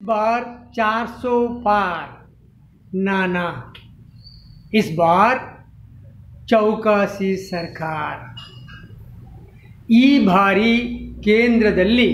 बार 400 पार नाना इस बार ಚೌಕಾಸಿ ಸರ್ಕಾರ ಈ ಬಾರಿ ಕೇಂದ್ರದಲ್ಲಿ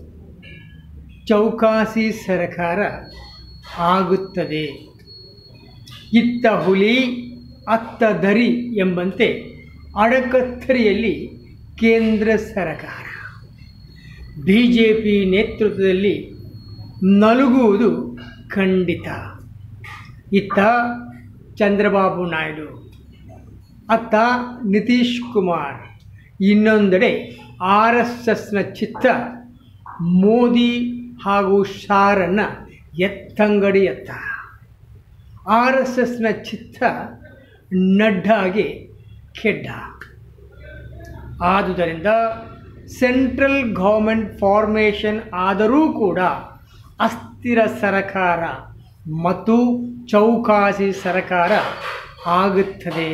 ಚೌಕಾಸಿ ಸರ್ಕಾರ ಆಗುತ್ತದೆ ಇತ್ತ ಹುಲಿ ಅತ್ತ ದರಿ ಎಂಬಂತೆ ಅಡಕತ್ತರಿಯಲ್ಲಿ ಕೇಂದ್ರ ಸರ್ಕಾರ ಬಿ ಜೆ ಪಿ ನೇತೃತ್ವದಲ್ಲಿ ನಲುಗುವುದು ಖಂಡಿತ ಇತ್ತ ಚಂದ್ರಬಾಬು ನಾಯ್ಡು ಅತ್ತ ನಿತೀಶ್ ಕುಮಾರ್ ಇನ್ನೊಂದೆಡೆ ಆರ್ ಎಸ್ ಎಸ್ನ ಚಿತ್ತ ಮೋದಿ ಹಾಗೂ ಶಾರನ್ನ ಎತ್ತಂಗಡಿ ಎತ್ತ ಆರ್ ಎಸ್ ಎಸ್ನ ಚಿತ್ತ ನಡ್ಡಾಗೆ ಕೆಡ್ಡ ಆದುದರಿಂದ ಸೆಂಟ್ರಲ್ ಗೌರ್ಮೆಂಟ್ ಫಾರ್ಮೇಷನ್ ಆದರೂ ಕೂಡ ಅಸ್ಥಿರ ಸರಕಾರ ಮತ್ತು ಚೌಕಾಸಿ ಸರಕಾರ ಆಗುತ್ತದೆ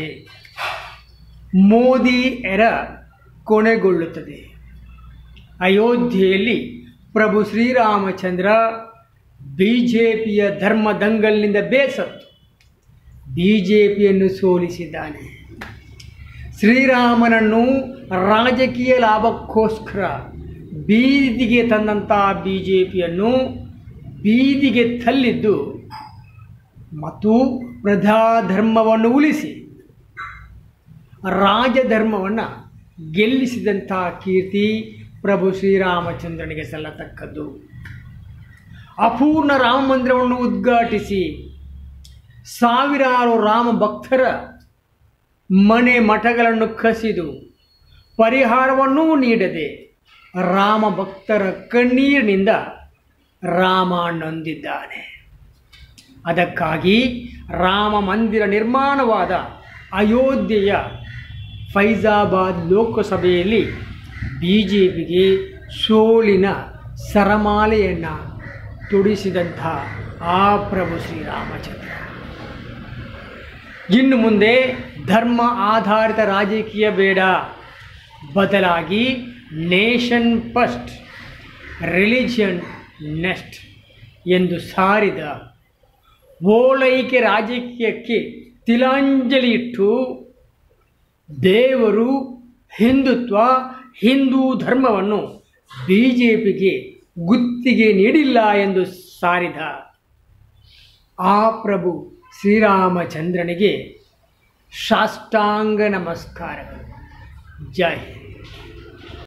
ಮೋದಿ ಎರ ಕೊನೆಗೊಳ್ಳುತ್ತದೆ ಅಯೋಧ್ಯೆಯಲ್ಲಿ ಪ್ರಭು ಶ್ರೀರಾಮಚಂದ್ರ ಬಿ ಜೆ ಪಿಯ ಧರ್ಮದಂಗಲ್ನಿಂದ ಬೇಸತ್ತು ಬಿ ಜೆ ಪಿಯನ್ನು ಸೋಲಿಸಿದ್ದಾನೆ ಶ್ರೀರಾಮನನ್ನು ರಾಜಕೀಯ ಲಾಭಕ್ಕೋಸ್ಕರ ಬೀದಿಗೆ ತಂದಂಥ ಬಿ ಜೆ ಪಿಯನ್ನು ಬೀದಿಗೆ ತಳ್ಳಿದ್ದು ಮತ್ತು ಪ್ರಜಾಧರ್ಮವನ್ನು ಉಳಿಸಿ ರಾಜಧರ್ಮವನ್ನು ಗೆಲ್ಲಿಸಿದಂಥ ಕೀರ್ತಿ ಪ್ರಭು ಶ್ರೀರಾಮಚಂದ್ರನಿಗೆ ಸಲ್ಲತಕ್ಕದ್ದು ಅಪೂರ್ಣ ರಾಮ ಮಂದಿರವನ್ನು ಉದ್ಘಾಟಿಸಿ ಸಾವಿರಾರು ರಾಮ ಭಕ್ತರ ಮನೆ ಮಠಗಳನ್ನು ಕಸಿದು ಪರಿಹಾರವನ್ನೂ ನೀಡದೆ ರಾಮ ಭಕ್ತರ ಕಣ್ಣೀರಿನಿಂದ ರಾಮ ನೊಂದಿದ್ದಾನೆ ಅದಕ್ಕಾಗಿ ರಾಮ ಮಂದಿರ ನಿರ್ಮಾಣವಾದ ಅಯೋಧ್ಯೆಯ ಫೈಜಾಬಾದ್ ಲೋಕಸಭೆಯಲ್ಲಿ ಬಿ ಜೆ ಪಿಗೆ ಸೋಲಿನ ಸರಮಾಲೆಯನ್ನು ತೊಡಿಸಿದಂಥ ಆ ಪ್ರಭು ಶ್ರೀರಾಮಚಂದ್ರ ಇನ್ನು ಮುಂದೆ ಧರ್ಮ ಆಧಾರಿತ ರಾಜಕೀಯ ಬೇಡ ಬದಲಾಗಿ ನೇಷನ್ ಫಸ್ಟ್ ರಿಲಿಜಿಯನ್ ನೆಕ್ಸ್ಟ್ ಎಂದು ಸಾರಿದ ಓಲೈಕೆ ರಾಜಕೀಯಕ್ಕೆ ತಿಲಾಂಜಲಿ ಇಟ್ಟು ದೇವರು ಹಿಂದುತ್ವ ಹಿಂದೂ ಧರ್ಮವನ್ನು ಬಿ ಜೆ ಪಿಗೆ ಗುತ್ತಿಗೆ ನೀಡಿಲ್ಲ ಎಂದು ಸಾರಿದ ಆ ಪ್ರಭು ಶ್ರೀರಾಮಚಂದ್ರನಿಗೆ ಸಾಷ್ಟಾಂಗ ನಮಸ್ಕಾರಗಳು ಜೈ ಹಿಂದ್